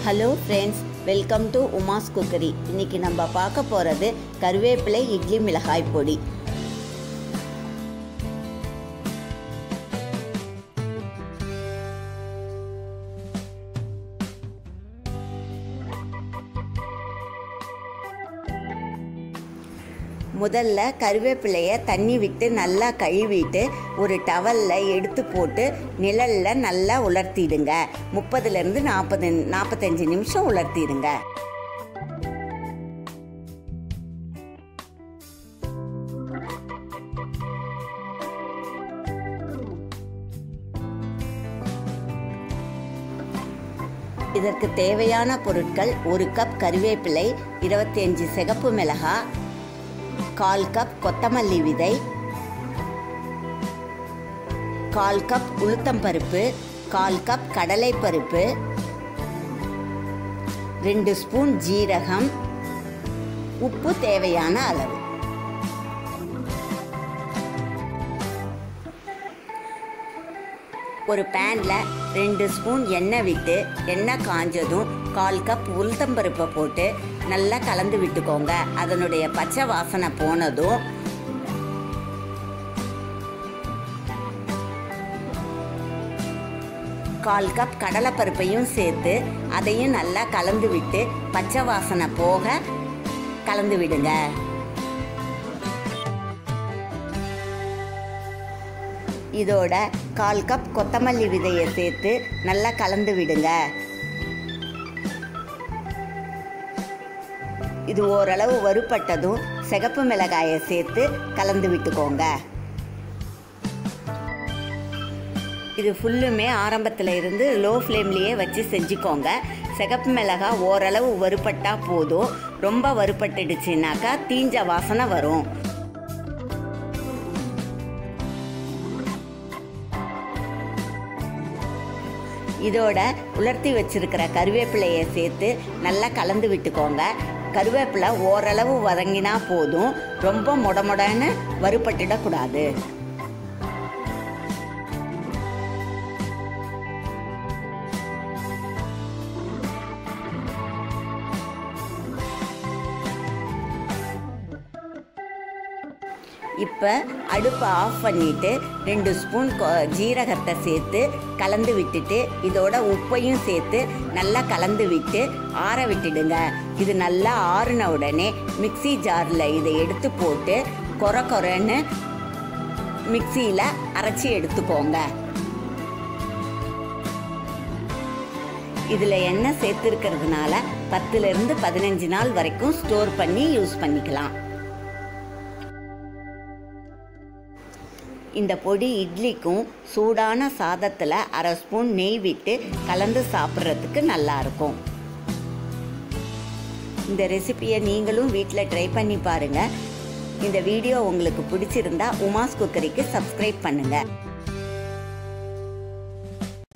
hello friends welcome to Uma's cookery இன்னைக்கு நம்ம பார்க்க போகிறது கருவேப்பிலை இட்லி மிளகாய் பொடி முதல்ல கருவேப்பிலையை தண்ணி விட்டு நல்லா கழுவிட்டு ஒரு டவலில் எடுத்து போட்டு நிழலில் நல்லா உலர்த்திடுங்க முப்பதுலேருந்து நாற்பது நாற்பத்தஞ்சு நிமிஷம் உலர்த்திடுங்க இதற்கு தேவையான பொருட்கள் ஒரு கப் கருவேப்பிலை இருபத்தி அஞ்சு சிகப்பு மிளகாய் கால் கப் கொத்தமல்லி விதை கால் கப் உளுத்தம்பருப்பு கால் கப் கடலைப்பருப்பு ரெண்டு ஸ்பூன் ஜீரகம் உப்பு தேவையான அளவு ஒரு பேனில் ரெண்டு ஸ்பூன் எண்ணெய் விட்டு எண்ணெய் காஞ்சதும் கால் கப் உளுத்தம்பருப்பை போட்டு நல்லா கலந்து விட்டுக்கோங்க அதனுடைய பச்சை வாசனை போனதும் கால் கப் கடலைப்பருப்பையும் சேர்த்து அதையும் நல்லா கலந்து விட்டு பச்சை வாசனை போக கலந்து விடுங்க இதோட கால் கப் கொத்தமல்லி விதையை சேர்த்து நல்லா கலந்து விடுங்க இது ஓரளவு வறுப்பட்டதும் சிகப்பு மிளகாயை சேர்த்து கலந்து விட்டுக்கோங்க இது ஃபுல்லுமே ஆரம்பத்தில் இருந்து லோ ஃப்ளேம்லேயே வச்சு செஞ்சுக்கோங்க சிகப்பு மிளகாய் ஓரளவு வறுப்பட்டா போதும் ரொம்ப வறுப்பட்டுடுச்சுனாக்கா தீஞ்ச வாசனை வரும் இதோட உலர்த்தி வச்சிருக்கிற கருவேப்பிலையை சேர்த்து நல்லா கலந்து விட்டுக்கோங்க கருவேப்பிலை ஓரளவு வதங்கினா போதும் ரொம்ப முடமுடன்னு வறுபட்டுடக்கூடாது இப்போ அடுப்பை ஆஃப் பண்ணிவிட்டு ரெண்டு ஸ்பூன் ஜீரகத்தை சேர்த்து கலந்து விட்டுட்டு இதோட உப்பையும் சேர்த்து நல்லா கலந்து விட்டு ஆற விட்டுடுங்க இது நல்லா ஆறின உடனே மிக்சி ஜாரில் இதை எடுத்து போட்டு கொர கொரன்னு மிக்சியில் அரைச்சி எடுத்துக்கோங்க இதில் எண்ணெய் சேர்த்துருக்கிறதுனால பத்துலேருந்து பதினஞ்சு நாள் வரைக்கும் ஸ்டோர் பண்ணி யூஸ் பண்ணிக்கலாம் இந்த பொடி இட்லிக்கும் சூடான சாதத்தில் அரை ஸ்பூன் நெய் விட்டு கலந்து சாப்பிட்றதுக்கு நல்லாயிருக்கும் இந்த ரெசிப்பியை நீங்களும் வீட்டில் ட்ரை பண்ணி பாருங்கள் இந்த வீடியோ உங்களுக்கு பிடிச்சிருந்தா உமாஸ் குக்கரிக்கு சப்ஸ்கிரைப் பண்ணுங்கள்